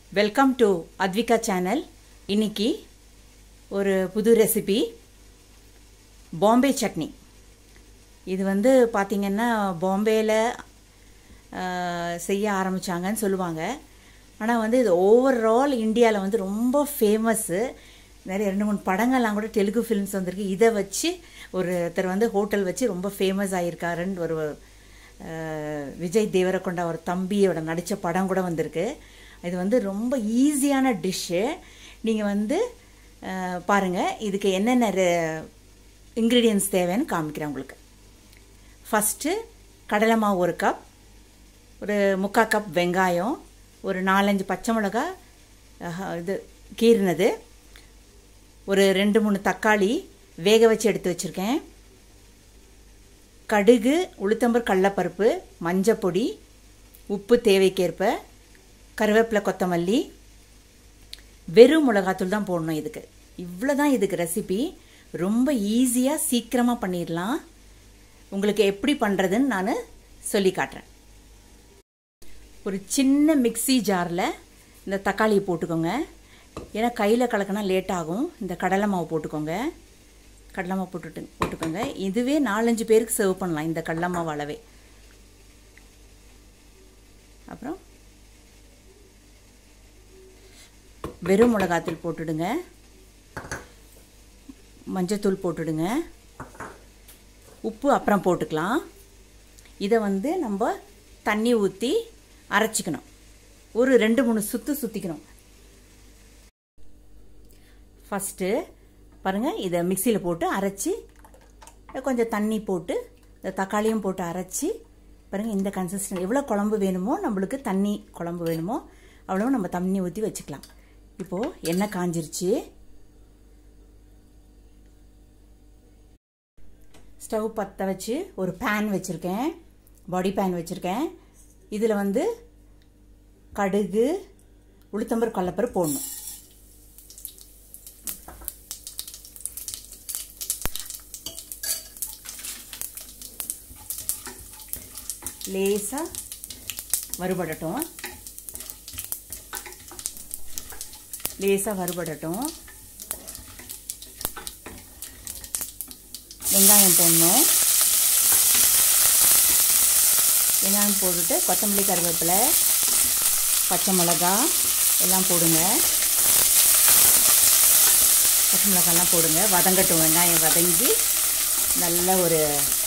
welcome to Advika channel இன்னைக்கு ஒரு புது ரெசிபி பாம்பே சட்னி இது வந்து பார்த்திங்கன்னா பாம்பேயில் செய்ய ஆரம்பித்தாங்கன்னு சொல்லுவாங்க ஆனால் வந்து இது ஓவரால் இந்தியாவில் வந்து ரொம்ப ஃபேமஸ்ஸு நிறைய ரெண்டு மூணு படங்கள்லாம் கூட தெலுங்கு ஃபிலிம்ஸ் வந்திருக்கு இதை வச்சு ஒருத்தர் வந்து ஹோட்டல் வச்சு ரொம்ப ஃபேமஸ் ஆகியிருக்காருன்னு ஒரு அஹ், விஜய் தேவரகொண்டா ஒரு தம்பியோட நடித்த படம் கூட வந்திருக்கு இது வந்து ரொம்ப ஈஸியான டிஷ்ஷு நீங்கள் வந்து அஹ், பாருங்க இதுக்கு என்னென்ன இன்க்ரீடியன்ஸ் தேவைன்னு காமிக்கிறேன் உங்களுக்கு ஃபஸ்ட்டு கடலை மாவு ஒரு கப் ஒரு முக்கால் கப் வெங்காயம் ஒரு நாலஞ்சு பச்சை மிளகா அஹ், இது கீறினது ஒரு ரெண்டு மூணு தக்காளி வேக வச்சு எடுத்து வச்சுருக்கேன் கடுகு உளுத்தம்பர் கடலப்பருப்பு மஞ்சப்பொடி உப்பு தேவைக்கேற்ப கருவேப்பிலை கொத்தமல்லி வெறும் மிளகாத்தூள் தான் போடணும் இதுக்கு இவ்வளோ தான் இதுக்கு ரெசிபி ரொம்ப ஈஸியாக சீக்கிரமாக பண்ணிடலாம் உங்களுக்கு எப்படி பண்ணுறதுன்னு நான் சொல்லி காட்டுறேன் ஒரு சின்ன மிக்ஸி ஜாரில் இந்த தக்காளியை போட்டுக்கோங்க ஏன்னா கையில் கலக்கினா லேட் ஆகும் இந்த கடலை மாவு போட்டுக்கோங்க கடலை மாவு போட்டுட்டு போட்டுக்கோங்க இதுவே நாலஞ்சு பேருக்கு சர்வ் பண்ணலாம் இந்த கடலை மாவு அளவே அப்புறம் வெறும் மிளகாத்தூள் போட்டுடுங்க மஞ்சத்தூள் போட்டுடுங்க உப்பு அப்புறம் போட்டுக்கலாம் இதை வந்து நம்ம தண்ணி ஊற்றி அரைச்சிக்கணும் ஒரு ரெண்டு மூணு சுற்று சுற்றிக்கணும் ஃபஸ்ட்டு பாருங்கள் இதை மிக்சியில் போட்டு அரைச்சி கொஞ்சம் தண்ணி போட்டு இந்த தக்காளியும் போட்டு அரைச்சி பாருங்கள் இந்த கன்சிஸ்டன்ட் எவ்வளோ குழம்பு வேணுமோ நம்மளுக்கு தண்ணி குழம்பு வேணுமோ அவ்வளோ நம்ம தண்ணி ஊற்றி வச்சுக்கலாம் இப்போது எண்ணெய் காஞ்சிருச்சு ஸ்டவ் பற்ற வச்சு ஒரு பேன் வச்சுருக்கேன் பாடி பேன் வச்சுருக்கேன் இதில் வந்து கடுகு உளுத்தம்பர் கடலப்பருப்பு போடணும் லேசாக வறுபடட்டும் லேசாக வறுபடட்டும் வெங்காயம் போடணும் வெங்காயம் போட்டுட்டு கொத்தமல்லி கருவேப்பிலை பச்சை மிளகா எல்லாம் போடுங்க பச்சை மிளகாலாம் போடுங்க வதங்கட்டும் வெங்காயம் வதங்கி நல்ல ஒரு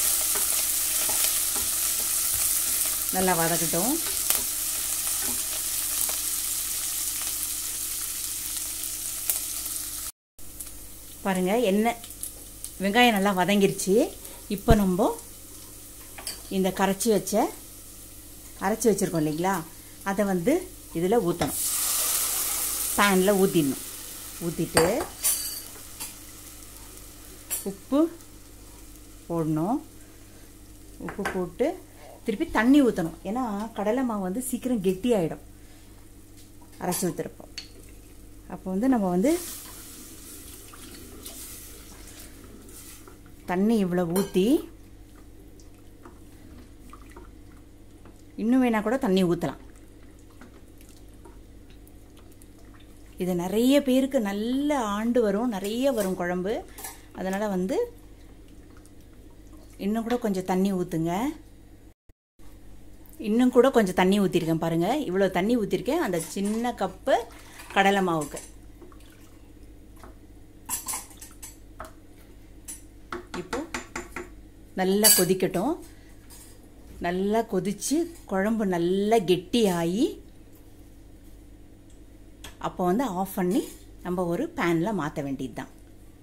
நல்லா வதக்கட்டும் பாருங்க எண்ணெய் வெங்காயம் நல்லா வதங்கிருச்சு இப்போ நம்ம இந்த கரைச்சி வச்ச அரைச்சி வச்சுருக்கோம் இல்லைங்களா அதை வந்து இதில் ஊற்றணும் பேனில் ஊற்றிடணும் ஊற்றிட்டு உப்பு போடணும் உப்பு போட்டு திருப்பி தண்ணி ஊற்றணும் ஏன்னா கடலை மாவு வந்து சீக்கிரம் கெட்டி ஆகிடும் அரைச்சி ஊற்றுறப்போ அப்போ வந்து நம்ம வந்து தண்ணி இவ்வளோ ஊற்றி இன்னும் வேணால் கூட தண்ணி ஊற்றலாம் இது நிறைய பேருக்கு நல்ல ஆண்டு வரும் நிறைய வரும் குழம்பு அதனால் வந்து இன்னும் கூட கொஞ்சம் தண்ணி ஊற்றுங்க இன்னும் கூட கொஞ்சம் தண்ணி ஊற்றிருக்கேன் பாருங்கள் இவ்வளோ தண்ணி ஊற்றிருக்கேன் அந்த சின்ன கப்பு கடலை மாவுக்கு இப்போ நல்லா கொதிக்கட்டும் நல்லா கொதித்து குழம்பு நல்லா கெட்டியாகி அப்போ வந்து ஆஃப் பண்ணி நம்ம ஒரு பேனில் மாற்ற வேண்டியது தான்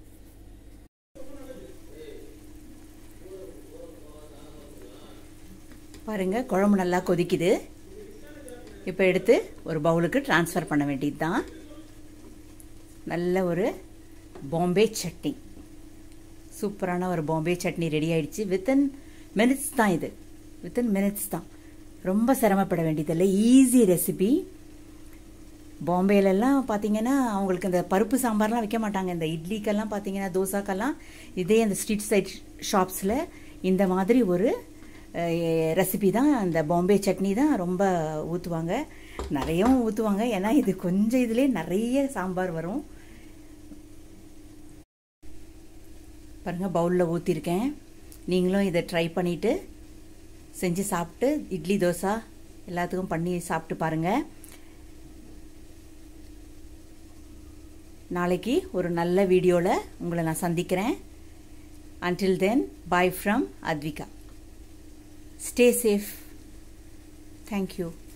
பாருங்கள் குழம்பு நல்லா கொதிக்குது இப்போ எடுத்து ஒரு பவுலுக்கு ட்ரான்ஸ்ஃபர் பண்ண வேண்டியது தான் நல்ல ஒரு பாம்பே சட்னி சூப்பரான ஒரு பாம்பே சட்னி ரெடி ஆயிடுச்சு வித்தின் மினிட்ஸ் தான் இது வித்தின் மினிட்ஸ் தான் ரொம்ப சிரமப்பட வேண்டியதில்லை ஈஸி ரெசிபி பாம்பேலெல்லாம் பார்த்தீங்கன்னா அவங்களுக்கு இந்த பருப்பு சாம்பார்லாம் வைக்க மாட்டாங்க இந்த இட்லிக்கெல்லாம் பார்த்தீங்கன்னா தோசாக்கெல்லாம் இதே அந்த ஸ்ட்ரீட் சைட் ஷாப்ஸில் இந்த மாதிரி ஒரு ரெசிபி தான் அந்த பாம்பே சட்னி தான் ரொம்ப ஊற்றுவாங்க நிறையவும் ஊற்றுவாங்க ஏன்னா இது கொஞ்சம் இதுலேயே நிறைய சாம்பார் வரும் பாருங்கள் பவுலில் ஊற்றிருக்கேன் நீங்களும் இதை ட்ரை பண்ணிவிட்டு செஞ்சு சாப்பிட்டு இட்லி தோசை எல்லாத்துக்கும் பண்ணி சாப்பிட்டு பாருங்கள் நாளைக்கு ஒரு நல்ல வீடியோவில் உங்களை நான் சந்திக்கிறேன் until then bye from Advika stay safe thank you